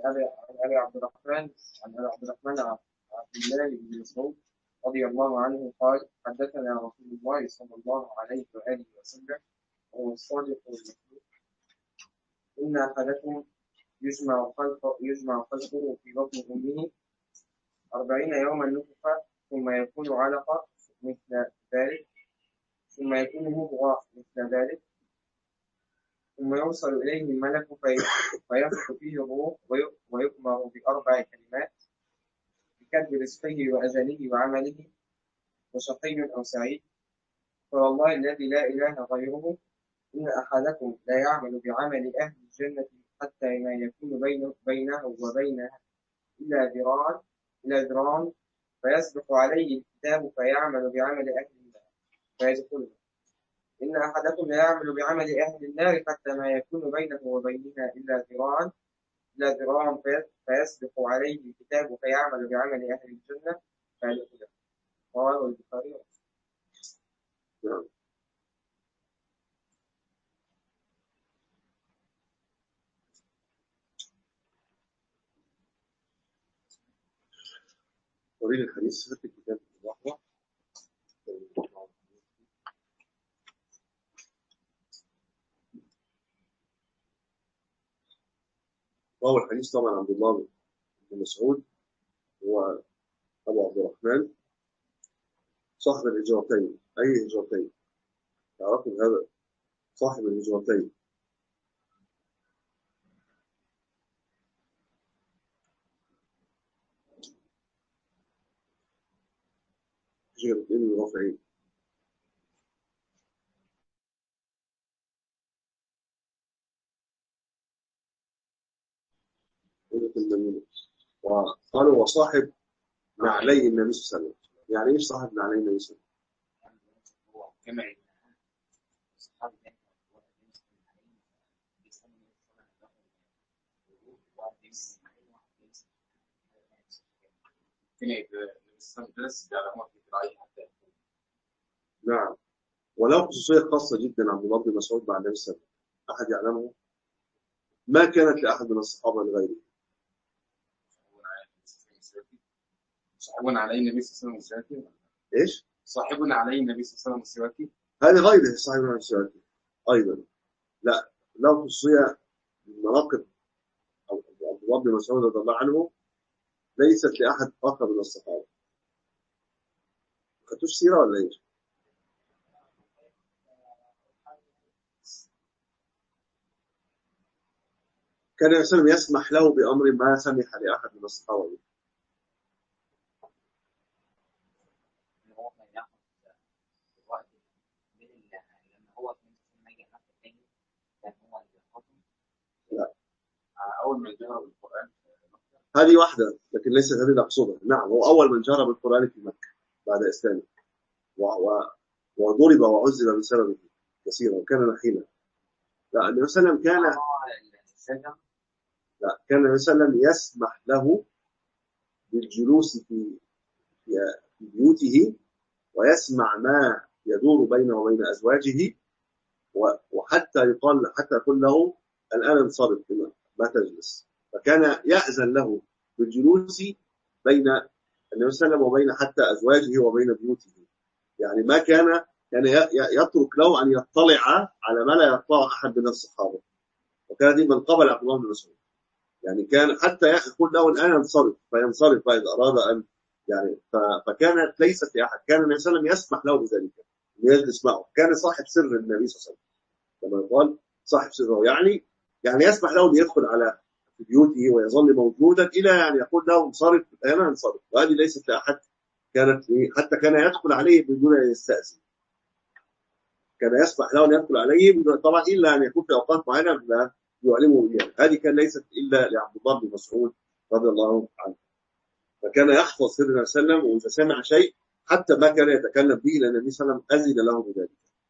أبي عن أبي عبد الرحمن عن أبي عبد الرحمن عبد الله بن مسعود رضي الله عنه قال حدثنا رسول الله صلى الله عليه وآله وسلم وهو الصادق المصدوق إن أحدكم يجمع خلقه يجمع خلقه في بطن أمه أربعين يوما نطفة ثم يكون علقة مثل ذلك ثم يكون مضغة مثل ذلك ثم يوصل إليه الملك فينفخ فيه الروح ويؤمر بأربع كلمات بكتب رزقه وأجله وعمله وشقي أو سعيد فوالله الذي لا إله غيره إن أحدكم لا يعمل بعمل أهل الجنة حتى ما يكون بينه, بينه وبينها إلا ذراع إلى ذراع فيسبق عليه الكتاب فيعمل بعمل أهل النار فيدخلها إن أحدكم لا يعمل بعمل أهل النار حتى ما يكون بينه وبينها إلا ذراعا إلا ذراعا فيسبق عليه الكتاب فيعمل بعمل أهل الجنة فيدخلها رواه البخاري نعم أريد الحديث في الكتاب اللحظة وهو الحديث طبعا عبد الله بن مسعود هو أبو عبد الرحمن صاحب الهجرتين أي هجرتين تعرفوا هذا صاحب الهجرتين هجرتين ورافعين وقالوا وصاحب نعلي النبي صلى الله عليه وسلم يعني ايش صاحب نعلي النبي صلى الله عليه وسلم؟ نعم ولو خصوصية خاصة جدا عبد الله بن مسعود مع النبي صلى الله عليه وسلم أحد يعلمه ما كانت لأحد من الصحابة لغيره صاحبنا عليه النبي صلى الله عليه وسلم ايش؟ صاحبنا عليه النبي صلى الله عليه وسلم هذه غيره صاحبنا السواكي أيضا لا له خصوصية من مناقب عبد الله بن مسعود رضي الله عنه ليست لأحد آخر من الصحابة ما خدتوش سيرة ولا ايش؟ كان النبي صلى الله عليه وسلم يسمح له بأمر ما سمح لأحد من الصحابة به هو كان ياخد الوقت من ال- لما هو كان لما يجي حتى تاني كان هو اللي بياخده أول ما جرى القرآن هذه واحدة لكن ليست هذه اللي أقصدها نعم هو أول من جرى بالقرآن في مكة بعد إسلامه و... و... وضرب وعذب بسببه كثيرا وكان نحيلا لا النبي صلى الله عليه وسلم كان آه، السجن لا كان النبي صلى الله عليه وسلم يسمح له بالجلوس في في في بيوته ويسمع ما يدور بينه وبين أزواجه و- وحتى يقال حتى يقول له الآن انصرف بما- ما تجلس فكان يأذن له بالجلوس بين النبي صلى الله عليه وسلم وبين حتى أزواجه وبين بيوته يعني ما كان كان ي- ي- يترك له أن يطلع على ما لا يطلع أحد من الصحابة وكان دي من قبل عبد الله بن مسعود يعني كان حتى يقول له الآن انصرف فينصرف إذا أراد أن يعني ف- فكانت ليست لأحد كان النبي صلى الله عليه وسلم يسمح له بذلك أن يجلس معه كان صاحب سر النبي صلى الله عليه وسلم كما يقال صاحب سره يعني يعني يسمح له أن يدخل على في بيوته ويظل موجودا إلى أن يقول له انصرف أنا انصرف وهذه ليست لأحد كانت إيه؟ حتى كان يدخل عليه بدون أن يستأذن كان يسمح له أن يدخل عليه بدون طبعا إلا أن يكون في أوقات معينة لا يعلمه إياه هذه كان ليست إلا لعبد الله بن مسعود رضي الله عنه فكان يحفظ سر النبي صلى الله عليه وسلم وإذا سمع شيء حتى ما كان يتكلم به لأن النبي صلى الله عليه وسلم أذن له بذلك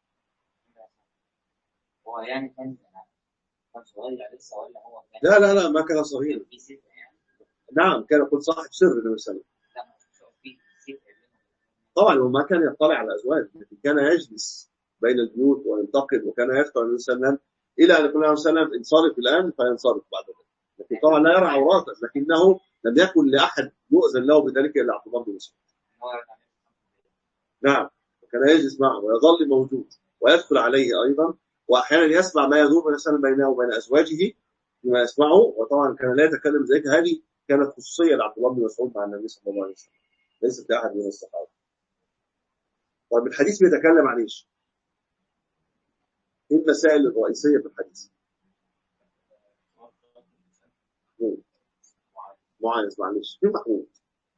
هو يعني كان كان صغير لسه ولا هو كان لا لا لا ما كان صغير في ستة يعني نعم كان يقول صاحب سر النبي صلى الله عليه وسلم لا ما في ستة طبعا هو ما كان يطلع على الأزواج لكن كان يجلس بين البيوت وينتقد وكان يدخل النبي صلى الله عليه وسلم إلى أن يقول له صلى الله عليه وسلم انصرف الآن فينصرف بعد ذلك لكن طبعا لا يرى عوراته لكنه لم يكن لاحد يؤذن له بذلك الا عبد الله بن مسعود هو يعني نعم وكان يجلس معه ويظل موجود ويدخل عليه ايضا واحيانا يسمع ما يدور مثلا بينه وبين ازواجه بما يسمعه وطبعا كان لا يتكلم ذلك هذه كانت خصوصيه لعبد الله بن مسعود مع النبي صلى الله عليه وسلم ليست لاحد من الصحابه طيب الحديث بيتكلم عن ايش؟ ايه المسائل الرئيسيه في الحديث؟ مم. معاذ معلش فين محمود؟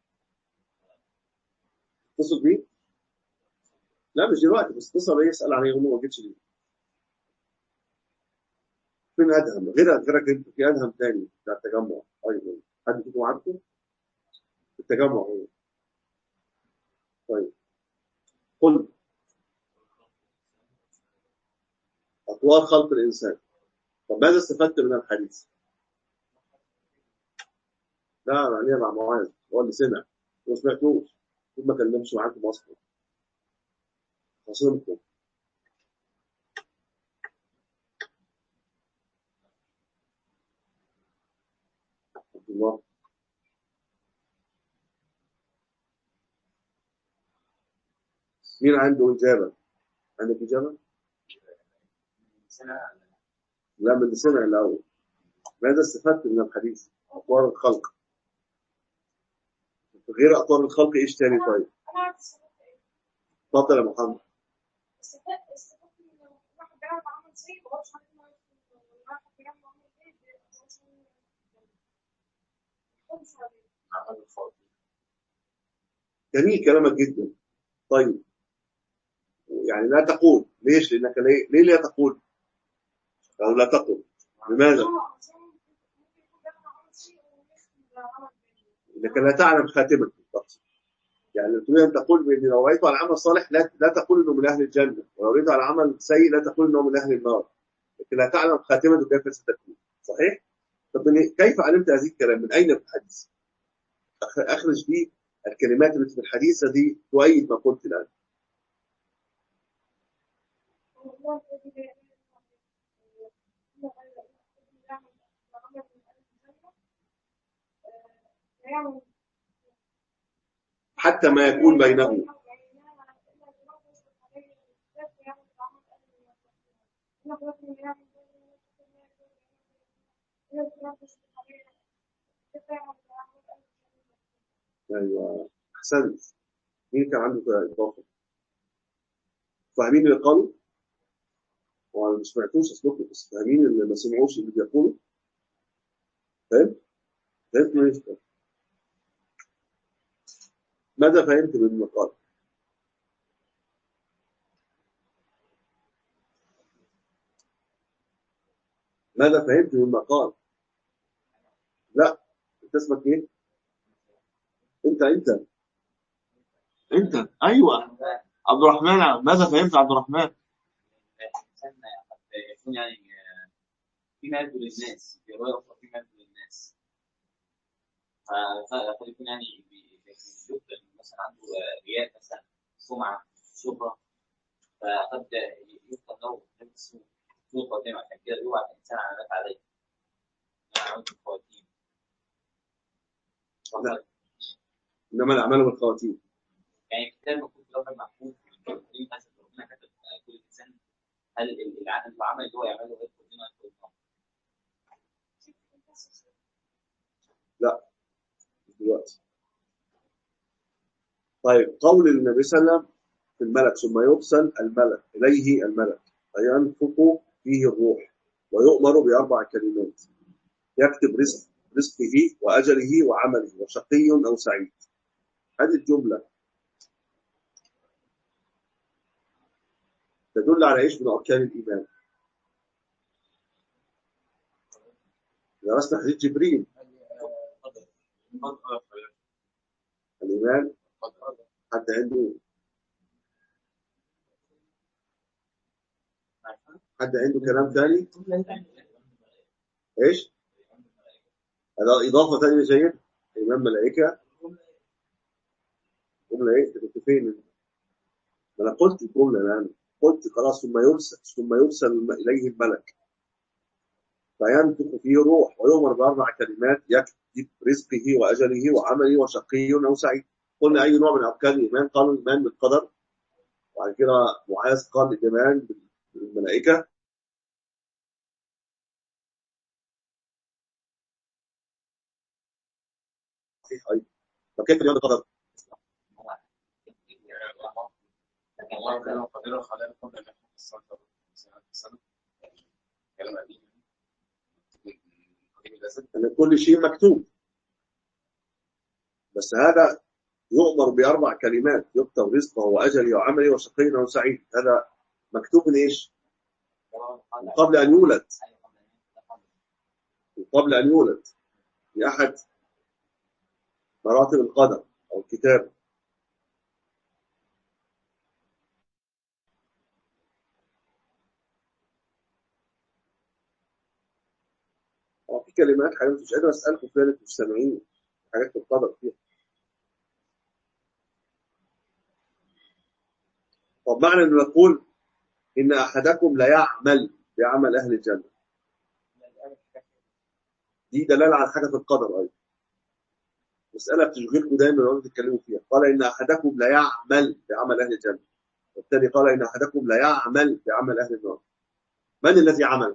اتصل بيه؟ لا مش دلوقتي بس اتصل بيه يسال عليه يقول له ما جيتش ليه؟ فين ادهم؟ غير غيرك انت في ادهم تاني بتاع التجمع ايضا حد فيكم عارفه؟ في التجمع هو طيب قل اطوار خلق الانسان طب ماذا استفدت من الحديث؟ لا عليها مع معاذ هو اللي سمع وما سمعتوش ما كلمش معاكم اصلا خصمكم عبد الله مين عنده إجابة؟ عندك إجابة؟ سنة لا من اللي سمع الأول ماذا استفدت من الحديث؟ أطوار الخلق غير أطوار الخلق إيش تاني طيب؟ انا عارف السبب ايه اتفضل يا محمد السبب السبب ان الواحد بيعمل عمل شيء وهو مش عارف انه الواحد بيعمل عمل ايه مش عليه عمل الفاضل جميل كلامك جدا طيب يعني لا تقول ليش؟ لأنك ليه, ليه لا تقول؟ أو لا تقول لماذا؟ اه عشان ممكن يكون بيعمل عمل شيء ويختم عمل تاني لأنك لا تعلم خاتمة الشخص يعني تريد أن تقول بأن لو رأيته على عمل صالح لا, لا تقول أنه من أهل الجنة ولو رأيته على عمل سيء لا تقول أنه من أهل النار لكن لا تعلم خاتمته كيف ستكون صحيح؟ طب من- كيف علمت هذه الكلام من أين في الحديث؟ أخ- أخرج لي الكلمات التي في الحديث التي تؤيد ما قلت الآن والله الذي لا اله الا هو يعمل عمل من اهل الجنه يعمل حتى ما يكون بينه أيوة أحسنت مين كان عنده إضافة؟ فاهمين اللي قالوا؟ وأنا ما سمعتوش أصلكم بس فاهمين اللي ما سمعوش اللي بيقولوا؟ فاهم؟ فهمت من إيش؟ ماذا فهمت من المقال؟ ماذا فهمت من المقال؟ لا انت اسمك ايه؟ انت انت انت ايوه عبد الرحمن ماذا فهمت عبد الرحمن؟ الإنسان قد يكون يعني آه، فيما يبدو للناس في رواية أخرى فيما يبدو للناس ف- فقد يكون يعني بي- يفضل مثلا عنده آه، رياء مثلا سمعة شهرة فقد يفضل له نفس سوء خاتمة عشان كده يوعى الإنسان على ما عليه أنا عملت الخواتيم لا. انما الاعمال بالخواتيم يعني الكتاب المفروض في لوح المحفوظ في مثلا ربنا كتب كل انسان هل العمل العمل اللي هو يعمله يدخل هنا يدخل هنا دلوقتي طيب قول النبي صلى الله عليه وسلم في الملك ثم يرسل الملك اليه الملك فينفق فيه الروح ويؤمر باربع كلمات يكتب رزق رزقه واجله وعمله وشقي او سعيد هذه الجمله تدل على ايش من اركان الايمان درسنا حديث جبريل الايمان حد عنده حد عنده كلام ثاني ايش هذا اضافه ثانيه جيد ايمان ملائكه جمله ايه انت كنت فين انت؟ ما انا قلت الجمله الان قلت خلاص ثم يرسل ثم يرسل اليه الملك فينفخ فيه روح ويؤمر بأربع كلمات يكتب رزقه وأجله وعمله وشقي أو سعيد قلنا أي نوع من أركان الإيمان قالوا الإيمان بالقدر وبعد كده معاذ قال الإيمان بالملائكة صحيح أيضا فكيف الإيمان بالقدر؟ الله كان قدير الخلائق قبل ان يخلق السلطه سنه كلام قديم قديم الازل أن كل شيء مكتوب بس هذا يؤمر بأربع كلمات يكتب رزقه وأجله وعمله وشقي أو سعيد هذا مكتوب من إيش؟ من قبل أن يولد من قبل أن يولد في أحد مراتب القدر أو الكتاب هو في كلمات حاجات مش قادر أسألكم فيها لأنكم مش سامعين حاجات في القدر فيها طب معنى أن نقول إن أحدكم لا يعمل بعمل أهل الجنة دي دلالة على حاجة في القدر أيضا مسألة بتشغلكم دايما لو تتكلموا فيها قال إن أحدكم لا يعمل بعمل أهل الجنة والتالي قال إن أحدكم لا يعمل بعمل أهل النار من الذي عمل؟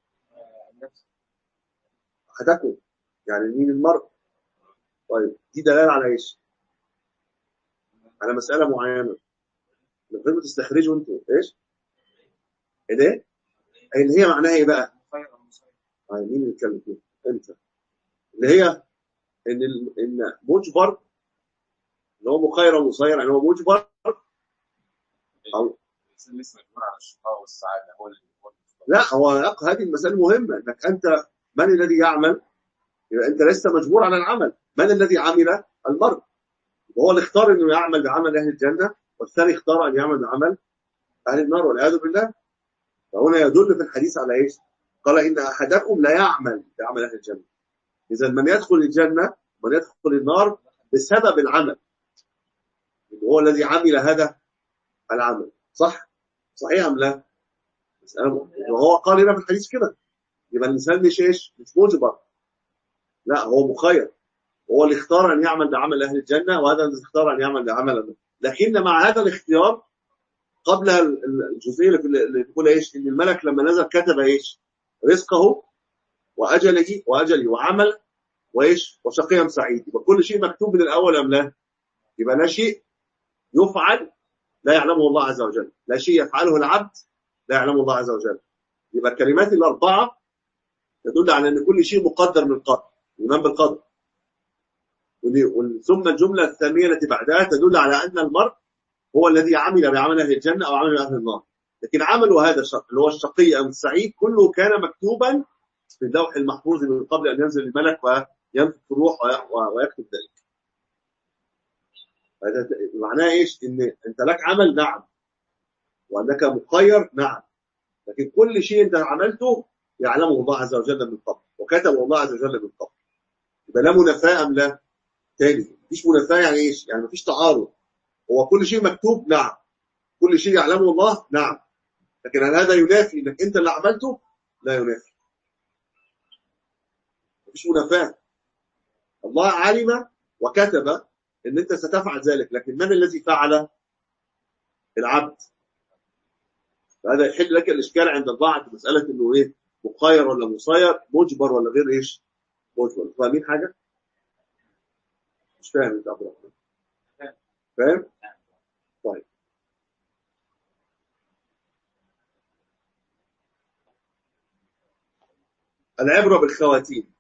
أحدكم يعني مين المرء؟ طيب دي دلالة على إيش؟ على مسألة معينة المفروض تستخرجوا أنتوا إيش؟ إيه ده؟ اللي هي معناها إيه بقى؟ خير المصير آه، مين اللي بيتكلم فيها؟ أنت اللي هي إن ال- إن مجبر اللي هو مخير ومسير يعني هو مجبر أو الانسان لسه مجبور على الشقاء والسعاده هو اللي هو اللي لا هو أق- هذه المسألة مهمة إنك أنت من الذي يعمل؟ يبقى أنت لست مجبور على العمل، من الذي عمل؟ المرء. وهو اللي اختار إنه يعمل بعمل أهل الجنة والثاني اختار أن يعمل بعمل أهل النار والعياذ بالله. فهنا يدل في الحديث على إيش؟ قال إن أحدكم لا يعمل بعمل أهل الجنة. إذا من يدخل الجنة من يدخل النار بسبب العمل. هو الذي عمل هذا العمل. صح؟ صحيح أم لا؟ مسألة وهو قال هنا في الحديث كده. يبقى الإنسان مش إيش؟ مش مجبر. لا هو مخير. هو اللي اختار أن يعمل بعمل أهل الجنة وهذا الذي اختار أن يعمل بعمل النار. لكن مع هذا الاختيار قبل ال- ال- الجزئية اللي في- اللي تقول إيش؟ إن الملك لما نزل كتب إيش؟ رزقه وأجله وأجله وعمل وإيش؟ وشقيا سعيد. يبقى كل شيء مكتوب من الأول أم لا؟ يبقى لا شيء يفعل لا يعلمه الله عز وجل. لا شيء يفعله العبد لا يعلمه الله عز وجل. يبقى الكلمات الأربعة تدل على أن كل شيء مقدر من قدر. الإيمان بالقدر. ودي- وال- ثم الجملة الثانية التي بعدها تدل على أن المرء هو الذي عمل بعمل أهل الجنة أو عمل أهل النار لكن عمله هذا الشق اللي هو الشقي أو السعيد كله كان مكتوبا في اللوح المحفوظ من قبل أن ينزل الملك وينفخ الروح وي- و- ويكتب ذلك هذا معناه إيش إن أنت لك عمل نعم وأنك مخير نعم لكن كل شيء أنت عملته يعلمه الله عز وجل من قبل وكتبه الله عز وجل من قبل يبقى لا منافاة أم لا تاني مفيش منافاة يعني إيش يعني مفيش تعارض هو كل شيء مكتوب نعم كل شيء يعلمه الله نعم لكن هل هذا ينافي انك انت اللي عملته لا ينافي مفيش منافاة الله علم وكتب ان انت ستفعل ذلك لكن من الذي فعل العبد فهذا يحل لك الاشكال عند البعض مساله انه ايه مخير ولا مسير مجبر ولا غير ايش مجبر فاهمين حاجه مش فاهم انت عبد الرحمن فاهم طيب العبرة بالخواتيم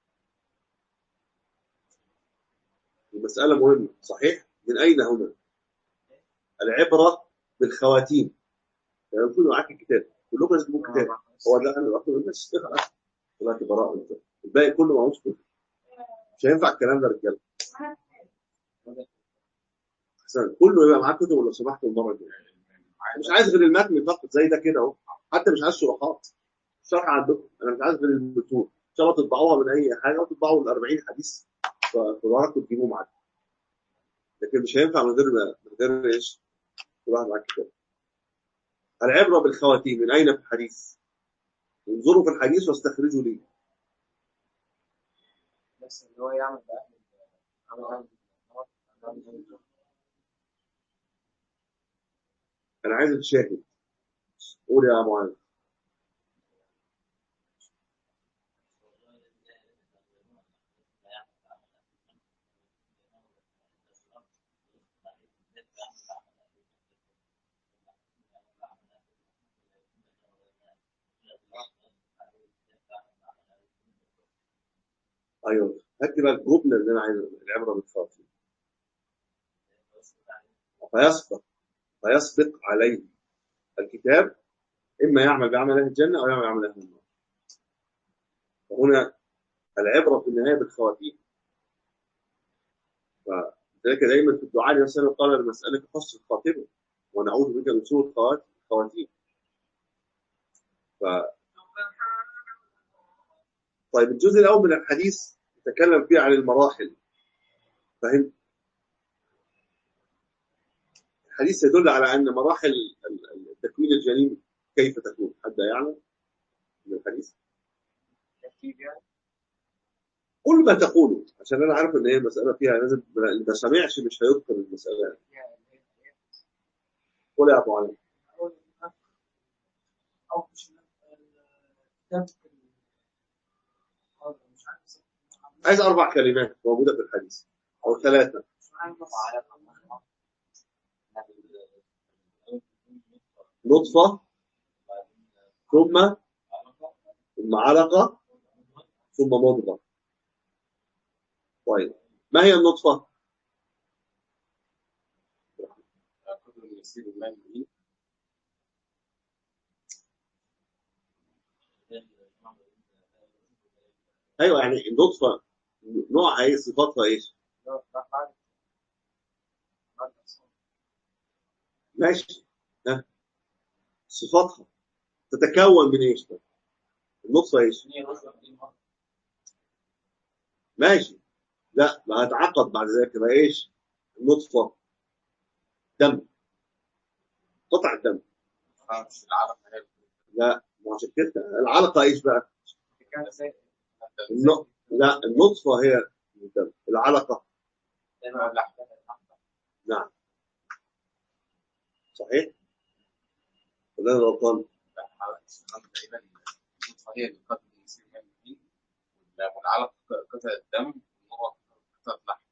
المسألة مهمة صحيح من أين هنا العبرة بالخواتيم يعني يكون معاك الكتاب كلكم لازم تجيبوا كتاب هو ده انا باخد الناس خلاص طلعت براءة انت الباقي كله معهوش كتب مش هينفع الكلام ده يا رجاله احسن كله يبقى معاك كتب لو سمحتوا المره الجايه مش عايز غير المتن فقط زي ده كده اهو حتى مش عايز شروحات شرح عندكم انا مش عايز غير المتون ان شاء الله تطبعوها من اي حاجه وتطبعوا ال 40 حديث في ظهرك وتجيبوه معاك لكن مش هينفع من غير من غير ايش؟ كل واحد معاك كتاب العبره بالخواتيم من اين في الحديث؟ انظروا في الحديث واستخرجوا لي بس اللي هو يعمل بأهل عمل أهل النار، عمل أهل الجنة. انا عايز تشاهد قول يا معاذ ايوه هات لي بقى الجمله اللي انا عايز العبره بالخاطئ فيسبق فيسبق عليه الكتاب اما يعمل بعمل اهل الجنه او يعمل بعمل اهل النار فهنا العبره في النهايه بالخواتيم فذلك دايما في الدعاء النبي صلى الله عليه وسلم قال المساله حسن الخاتمه ونعوذ بك من سوء الخوات- الخواتيم ف طيب الجزء الاول من الحديث يتكلم فيه عن المراحل فهمت الحديث يدل على ان مراحل ال- ال- تكوين الجنين كيف تكون حد يعلم من الحديث ترتيب يعني كل ما تقوله عشان انا عارف ان هي مساله فيها لازم اللي ما سمعش مش هيذكر المساله فيها اللي هي الآيات. قول يا ابو علي أو أو مش الكتاب ال- مش عارف اسمه. عايز اربع كلمات موجوده في الحديث او ثلاثه مش عارف بس. نطفه ثم ثم علقه ثم مضغه طيب ما هي النطفه؟ قدر يسير الماء به ايوه يعني النطفه نوعها ايه صفاتها ايش؟ لا، لا، بعد- بعد الصلاة. ماشي ها صفاتها تتكون من ايش؟ بقى؟ النطفه ايش؟ ماشي لا ما هتعقد بعد ذلك يبقى ايش؟ النطفه دم قطع الدم آه، مش العرب هي لا ما عشان كده العلقه ايش بقى؟ كان زي الن- لا النطفه هي الدم العلقه نعم صحيح؟ ولا انا غلطان؟ تقريبا النطفة هي اللي قدر يسير الماء به والعلق قطع الدم والنور قطع اللحم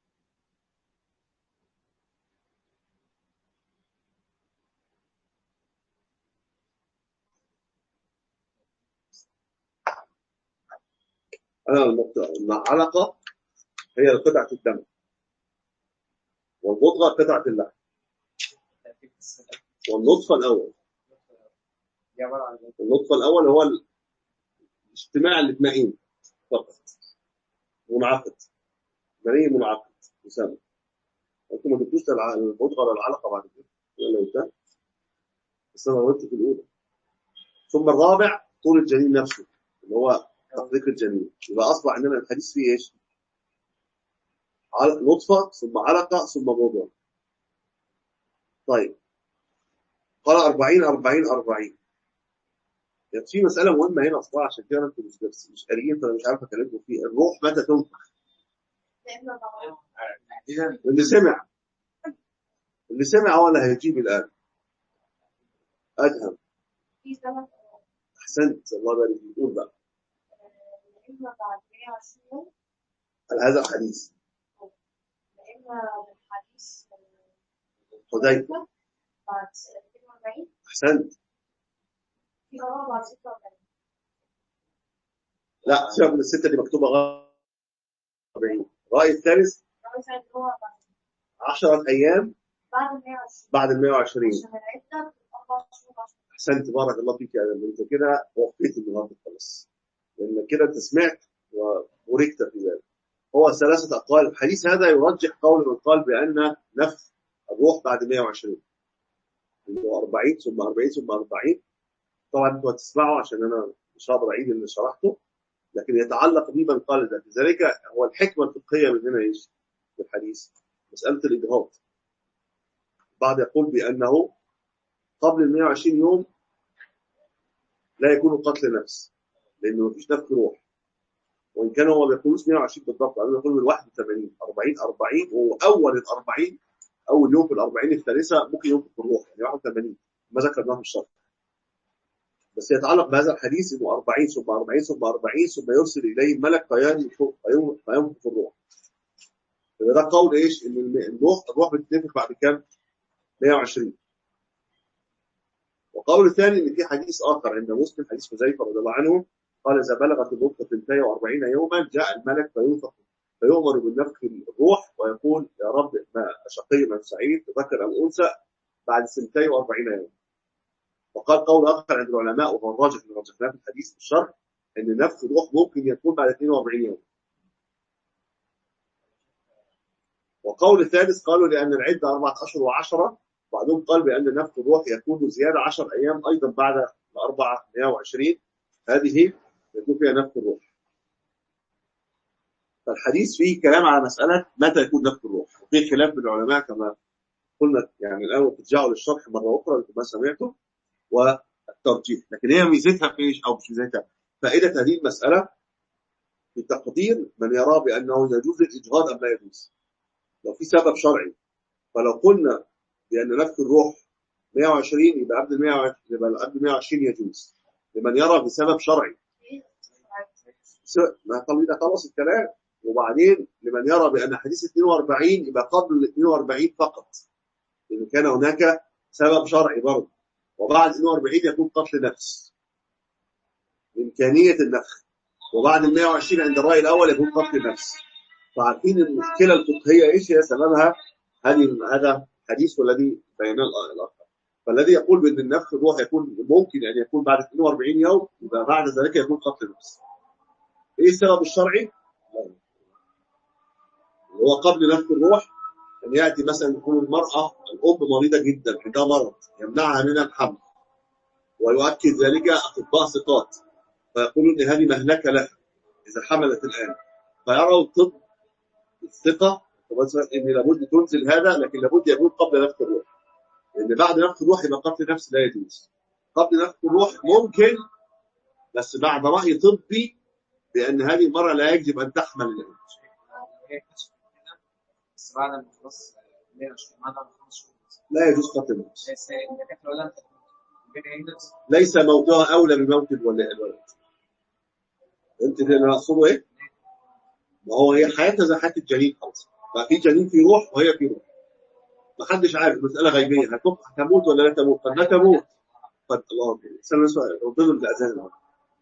انا النقطه العلقه هي قطعه الدم والمضغه قطعه اللحم ترتيب السنة. والنطفه الاول دي عبارة عن إيه؟ النطفه الاول هو ال- اجتماع الاثنين فقط منعقد مني منعقد يسمى انتم ما جبتوش الع- المضغه ولا العلقه بعد كده ولا انت بس انا غلطت في الاولى ثم الرابع طول الجنين نفسه اللي هو تحقيق الجنين يبقى اصبح عندنا الحديث فيه ايش؟ عل- نطفه ثم علقه ثم مضغه طيب قال 40 40 40 يعني في مسألة مهمة هنا أصلا عشان كده أنتم مش بس مش قاريين فأنا مش عارف أكلمكم فيه الروح متى تنفخ لأن طبعا تحديدا اللي سمع اللي سمع هو اللي هيجيب الآن أدهم في ثلاث أحسنت الله يبارك فيك قول بقى يا إما بعد 120 يوم هل هذا الحديث يا إما الحديث حذيفة بعد 42 أحسنت في قرار بعد 46 لا سيبك من الستة اللي مكتوبة غلط 40 الرأي الثالث مثلا اللي هو بعد 10 أيام بعد 120 بعد ال 120 عشان العدة أربع شهور عشان احسنت بارك الله فيك يا ادم انت كده وفيت النهارده خلاص لان كده انت سمعت وبوركت في ذلك هو ثلاثه اقوال الحديث هذا يرجح قول من قال بان نفخ الروح بعد 120 اللي هو 40 ثم 40 ثم 40 طبعا انتوا هتسمعوا عشان انا مش هقدر اعيد اللي شرحته لكن يتعلق بي من قال ذلك لذلك هو الحكمه الفقهيه من هنا ايش؟ في الحديث مساله الاجهاض بعض يقول بانه قبل ال 120 يوم لا يكون قتل نفس لانه مفيش نفخ روح وان كان هو ما بيقولوش 120 بالضبط قالوا يقول من 81 40 40 واول ال 40 اول يوم في ال 40 الثالثه ممكن ينفق الروح يعني 81 ما ذكرناه في الشرح بس يتعلق بهذا الحديث انه 40 ثم 40 ثم 40 ثم يرسل اليه الملك فينفخ فين- فينفخ الروح يبقى ده قول ايش؟ ان الم- الروح الروح بتتنفخ بعد كام؟ 120 وقول الثاني ان في حديث اخر عند مسلم حديث حذيفه رضي الله عنه قال اذا بلغت الروح 42 يوما جاء الملك فينفخ فيؤمر بالنفخ الروح ويقول يا رب ما شقي من سعيد ذكر او انثى بعد 42 يوما وقال قول اخر عند العلماء وهو الراجح من رجحناه في الحديث في الشرح ان نفخ الروح ممكن يكون بعد 42 يوم وقول الثالث قالوا لان العده اربعه اشهر وعشره بعضهم قال بان نفخ الروح يكون زياده 10 ايام ايضا بعد الاربعه 120 هذه يكون فيها نفخ الروح فالحديث فيه كلام على مساله متى يكون نفخ الروح وفي خلاف بين العلماء كما قلنا يعني الان ترجعوا للشرح مره اخرى لكم ما سمعتم والترجيح لكن هي ميزتها في ايش او مش ميزتها فائده هذه المساله في تقدير من يرى بانه يجوز الاجهاض ام لا يجوز لو في سبب شرعي فلو قلنا بان نفخ الروح 120 يبقى قبل 120 يبقى قبل 120 يجوز لمن يرى بسبب شرعي س- ما طب ده خلاص الكلام وبعدين لمن يرى بان حديث 42 يبقى قبل ال 42 فقط لان كان هناك سبب شرعي برضه وبعد 42 يكون قتل نفس إمكانية النفخ وبعد ال 120 عند الرأي الأول يكون قتل نفس فعارفين المشكلة الفقهية إيش هي سببها هذه هذا حديث والذي بيناه الآ- الآخر فالذي يقول بأن النفخ الروح يكون ممكن أن يكون بعد 42 يوم يبقى بعد ذلك يكون قتل نفس إيه السبب الشرعي؟ هو قبل نفخ الروح أن يأتي مثلا تكون المرأة الأم مريضة جدا عندها مرض يمنعها من الحمل ويؤكد ذلك أطباء ثقات فيقولون ان هذه مهلكه لها اذا حملت الان فيروا الطب الثقه مثلا ان لابد تنزل هذا لكن لابد يكون قبل نفخ الروح لان بعد نفخ الروح يبقى قتل نفس لا يجوز قبل نفخ الروح ممكن بس بعد راي طبي بان هذه المراه لا يجب ان تحمل الان هي كشف كده بس بعد ما خلاص 120 بعد ما خمس شهور لا يجوز قتل النفس بس الدكاتره ولا كده يندرس ليس موتها اولى بموت الولد الولد انت اللي انا اقصده ايه؟ ما هو هي حياتها زي حياه الجنين خلاص ففي جنين في روح وهي في روح ما حدش عارف مساله غيبيه هتبقى هتموت ولا لا تموت قد لا تموت قد الله أكبر. استنى سؤال ردوا الاذان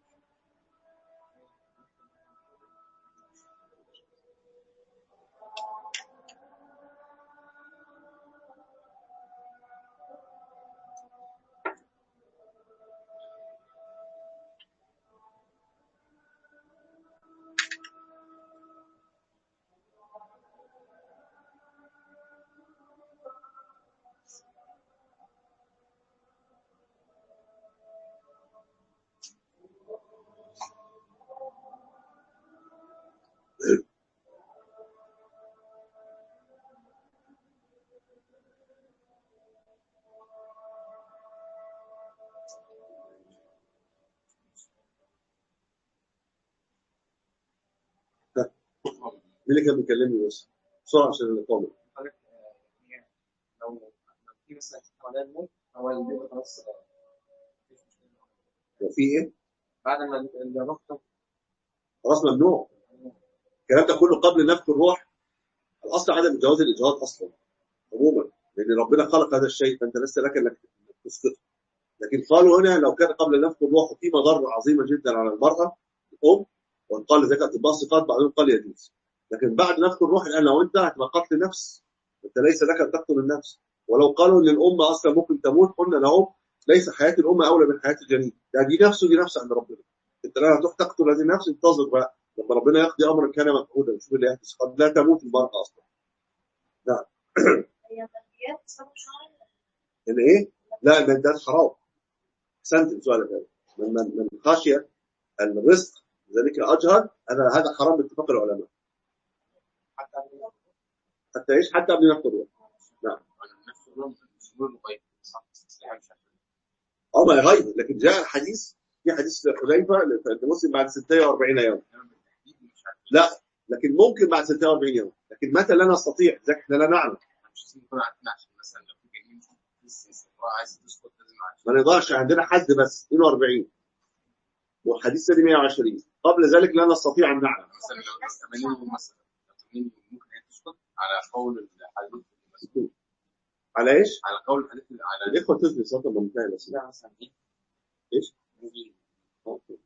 مين اللي كان بيكلمني بس بسرعه عشان الاقامه حضرتك آه، هي لو لو في مثلا حوالين الموت هو البيبي خلاص آه، مفيش مشكلة. هو في ايه؟ بعد ما الروح تخرج خلاص ممنوع الكلام ده كله قبل نفخ الروح الاصل عدم جواز الاجهاض اصلا عموما لان ربنا خلق هذا الشيء فانت لست لك انك تسقطه لكن قالوا هنا لو كان قبل نفخ الروح وفي مضره عظيمه جدا على المراه الام وقال ذلك اطباء ثقات بعضهم قال يجوز لكن بعد نفخ الروح الان لو انت هتبقى قتل نفس انت ليس لك ان تقتل النفس ولو قالوا ان الام اصلا ممكن تموت قلنا لهم ليس حياه الام اولى من حياه الجنين ده دي نفسه دي نفس عند ربنا انت لا هتروح تقتل هذه النفس انتظر بقى لما ربنا يقضي امرا كان مفعولا شوف اللي يحدث قد لا تموت المراه اصلا هي ماديات سبب شرعي ان ايه؟ لا ده ده حرام احسنت السؤال ده من من من خشي الرزق ذلك اجهل هذا هذا حرام باتفاق العلماء حتى قبل حتى ايش؟ حتى قبل نفخ الروح انا نفس اليوم مش بقول مغيب صح استحاله مش عارف اه ما يغير لكن جاء الحديث في حديث حذيفه عند مسلم بعد 46 يوم انما بالتحديد لا لكن ممكن بعد 46 يوم لكن متى لا نستطيع ذلك احنا لا نعلم مش لازم نكون عارفين عشان مثلا لو في جنين لسه استمرار عايز تسقط لازم عشان ما نقدرش عندنا حد بس 42 والحديث الثاني 120 قبل ذلك لا نستطيع ان نعلم مثلا لو لو 80 يوم مثلا لو 80 يوم ممكن هي تسقط على قول الحديث المسؤول على ايش؟ على قول الحديث على الاخوه تدري صوت منتهي بس لا مثلا ايه؟ ايش؟ نجيب. أوكي.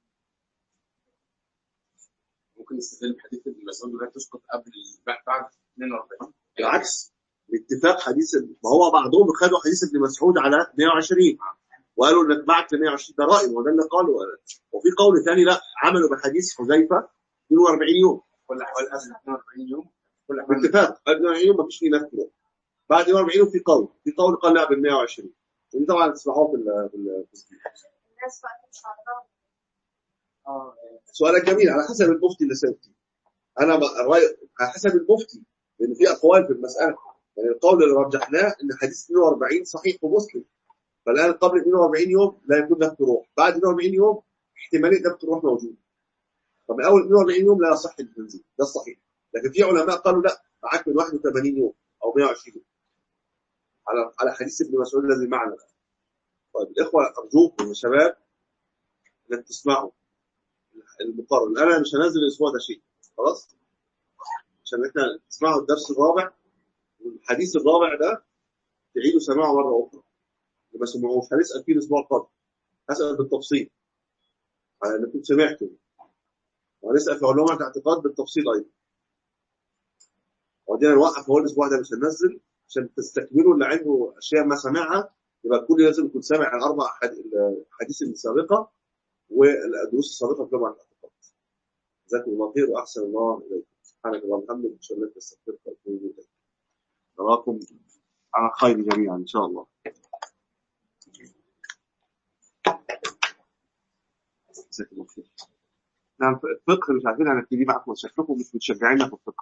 ممكن نستدل بحديث المسؤول انها تسقط قبل بعد 42 بالعكس باتفاق حديث ما هو بعضهم خدوا حديث ابن مسعود على 120 وقالوا انك بعد 120 ده راي وده اللي قاله وفي قول ثاني لا عملوا بحديث حذيفه 42 يوم كل احوال قبل 42 يوم كل احوال باتفاق قبل 42 يوم ما فيش فيه نفي بعد 42 يوم في قول في قول قال لا بال 120 ودي طبعا تسمعوها في ال- في التسجيل الناس بقى مش عارفة اه سؤالك جميل على حسب المفتي اللي سألتي انا ب- الراي على حسب المفتي لان في اقوال في المساله يعني القول اللي رجحناه ان حديث 42 صحيح ومسلم فالان قبل 42 يوم لا يكون نفس روح بعد 42 يوم احتماليه نفس الروح موجوده فمن اول 42 يوم لا يصح التنزيل ده الصحيح لكن في علماء قالوا لا معاك من 81 يوم او 120 يوم على على حديث ابن مسعود الذي معنا طيب الاخوه ارجوكم يا شباب انك تسمعوا المقارنه انا مش هنزل الاسبوع ده شيء خلاص عشان احنا تسمعوا الدرس الرابع والحديث الرابع ده تعيدوا سماعه مره اخرى اللي ما سمعوش هنسال فيه الاسبوع القادم هسال بالتفصيل على انكم سمعتوا وهنسال في علوم الاعتقاد بالتفصيل ايضا وبعدين نوقف هو الاسبوع ده مش هننزل عشان تستكملوا اللي عنده اشياء ما سمعها يبقى الكل لازم يكون سامع الاربع أحاد- الاحاديث السابقه والدروس السابقه في جامعه الاعتقاد جزاكم الله خير واحسن الله اليكم سبحانك اللهم وبحمدك اشهد ان لا اله الا انت استغفرك واتوب اليك نراكم على خير جميعا ان شاء الله جزاكم الله خير نعم الفقه مش عارفين هنبتدي معكم شكلكم مش متشجعين في الفقه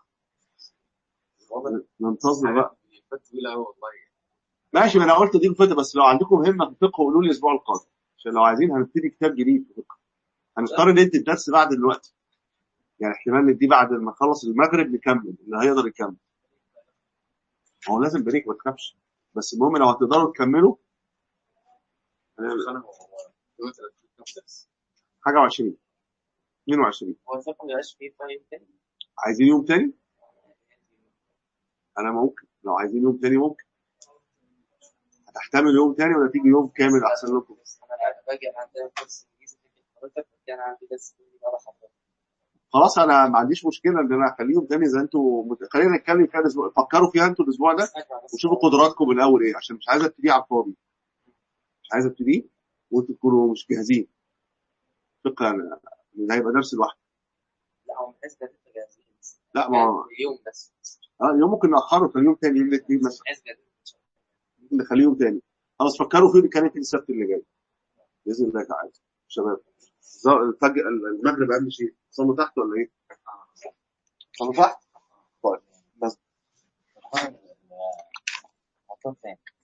ننتظر بقى فات طويله قوي والله ماشي ما انا قلت دي الفقه بس لو عندكم همه في الفقه قولوا لي الاسبوع القادم عشان لو عايزين هنبتدي كتاب جديد في الفقه هنضطر ندي الدرس بعد دلوقتي يعني احتمال نديه بعد ما نخلص المغرب نكمل اللي هيقدر يكمل هو لازم بريك ما تخافش بس المهم لو هتقدروا تكملوا هنعمل انا يوم 30 درس حاجه و20 22 هو الفقه ما يبقاش فيه طيب تاني عايزين يوم تاني انا ممكن لو عايزين يوم تاني ممكن هتحتمل يوم تاني ولا تيجي يوم كامل احسن لكم انا باجي عندنا كورس انجليزي في حضرتك انا عندي درس انجليزي بقى حضرتك خلاص انا ما عنديش مشكله ان انا اخليهم تاني زي انتوا مت... خلينا نتكلم فيها الاسبوع فكروا فيها انتوا الاسبوع ده وشوفوا قدراتكم الاول ايه عشان مش عايز ابتدي على الفاضي مش عايز ابتدي وانتوا تكونوا مش جاهزين فقه انا ده هيبقى درس لوحده لا هو من حيث جديد جاهزين لا ما هو اليوم بس اه يوم ممكن ناخره في اليوم تاني يوم الاثنين مثلا من حيث جديد ممكن نخليه يوم تاني خلاص فكروا فيه كان في السبت اللي جاي باذن الله تعالى شباب ز- الفجر المغرب اهم شيء صلوا تحت ولا ايه؟ صلوا تحت؟ طيب بس مطلوب تاني